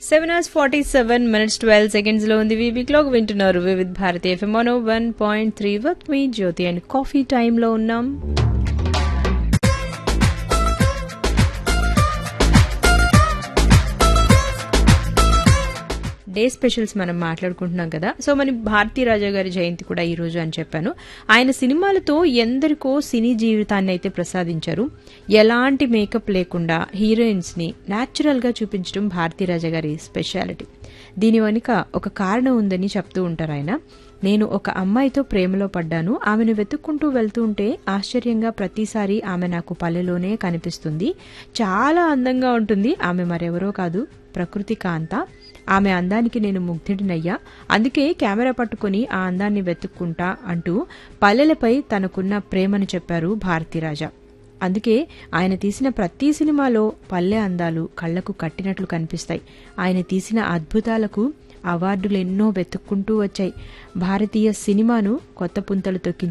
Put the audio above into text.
seven hours forty seven minutes twelve seconds లో ఉంది week లో వింటున్నారు Vividh Bharati FM one one point three వర్క్ మీ జ్యోతి అండ్ కాఫీ టైమ్ లో ఉన్నాం డే స్పెషల్స్ మనం మాట్లాడుకుంటున్నాం కదా సో మన భారతీ రాజా గారి జయంతి కూడా ఈ రోజు అని చెప్పాను ఆయన సినిమాలతో ఎందరికో సినీ జీవితాన్ని అయితే ప్రసాదించారు ఎలాంటి మేకప్ లేకుండా హీరోయిన్స్ ని న్యాచురల్ గా చూపించడం భారతీ రాజా గారి స్పెషాలిటీ దీని వెనుక ఒక కారణం ఉందని చెప్తూ ఉంటారు ఆయన నేను ఒక అమ్మాయితో ప్రేమలో పడ్డాను ఆమెను వెతుక్కుంటూ వెళ్తూ ఉంటే ఆశ్చర్యంగా ప్రతిసారి ఆమె నాకు పల్లెలోనే కనిపిస్తుంది చాలా అందంగా ఉంటుంది ఆమె మరెవరో కాదు ప్రకృతి కాంత ఆమె అందానికి నేను ముగ్ధుడినయ్యా అందుకే కెమెరా పట్టుకుని ఆ అందాన్ని వెతుక్కుంటా అంటూ పల్లెలపై తనకున్న ప్రేమను చెప్పారు భారతీరాజా అందుకే ఆయన తీసిన ప్రతి సినిమాలో పల్లె అందాలు కళ్లకు కట్టినట్లు కనిపిస్తాయి ఆయన తీసిన అద్భుతాలకు అవార్డులు ఎన్నో వెతుక్కుంటూ వచ్చాయి భారతీయ సినిమాను కొత్త పుంతలు తొక్కించారు